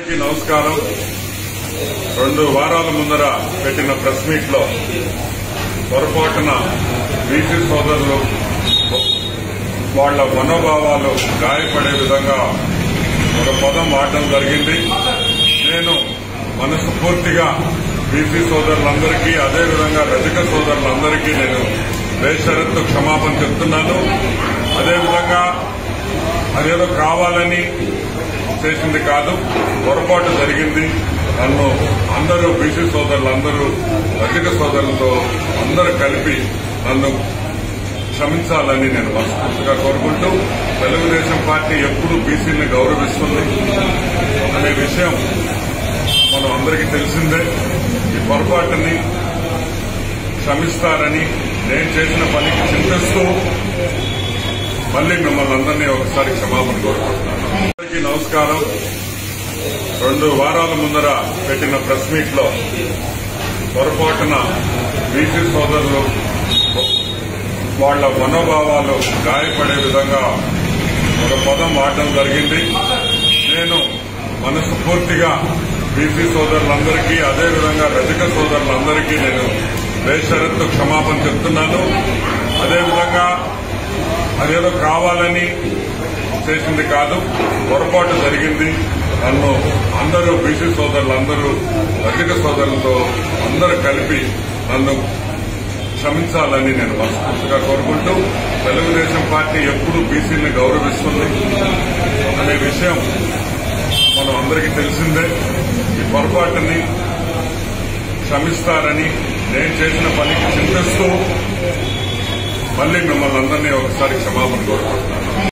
అందరికీ నమస్కారం రెండు వారాల ముందర పెట్టిన ప్రెస్ మీట్ లో పొరపాటున బీసీ సోదరులు వాళ్ల మనోభావాలు గాయపడే విధంగా ఒక పదం వాడడం జరిగింది నేను మనసు పూర్తిగా బీసీ సోదరులందరికీ అదేవిధంగా రజక సోదరులందరికీ నేను బేషరత్తు క్షమాపణ చెప్తున్నాను అదేవిధంగా అదేదో కావాలని చేసింది కాదు పొరపాటు జరిగింది నన్ను అందరూ బీసీ సోదరులు అందరూ రజక సోదరులతో అందరూ కలిపి నన్ను క్షమించాలని నేను మనస్ఫూర్తిగా కోరుకుంటూ తెలుగుదేశం పార్టీ ఎప్పుడూ బీసీని గౌరవిస్తుంది అనే విషయం మనం అందరికీ తెలిసిందే ఈ పొరపాటుని క్షమిస్తారని నేను చేసిన పనికి చింతిస్తూ మళ్ళీ మిమ్మల్ని అందరినీ ఒకసారి క్షమాపణ కోరుకుంటున్నాను అందరికీ నమస్కారం రెండు వారాల ముందర పెట్టిన ప్రెస్ మీట్ లో పొరపాటున బీసీ సోదరులు వాళ్ల మనోభావాలు గాయపడే విధంగా ఒక పదం వాడడం జరిగింది నేను మనసు పూర్తిగా బీసీ సోదరులందరికీ అదేవిధంగా రజక సోదరులందరికీ నేను బేషరత్తు క్షమాపణ చెప్తున్నాను అదేవిధంగా అదేదో కావాలని చేసింది కాదు పొరపాటు జరిగింది నన్ను అందరూ బీసీ సోదరులందరూ రజక సోదరులతో అందరూ కలిపి నన్ను క్షమించాలని నేను మనస్ఫూర్తిగా కోరుకుంటూ తెలుగుదేశం పార్టీ ఎప్పుడూ బీసీని గౌరవిస్తుంది అనే విషయం మనం అందరికీ తెలిసిందే ఈ పొరపాటుని క్షమిస్తారని నేను చేసిన పనికి చింతిస్తూ మళ్ళీ మిమ్మల్ని అందరినీ ఒకసారి క్షమాపణ కోరుకుంటున్నాను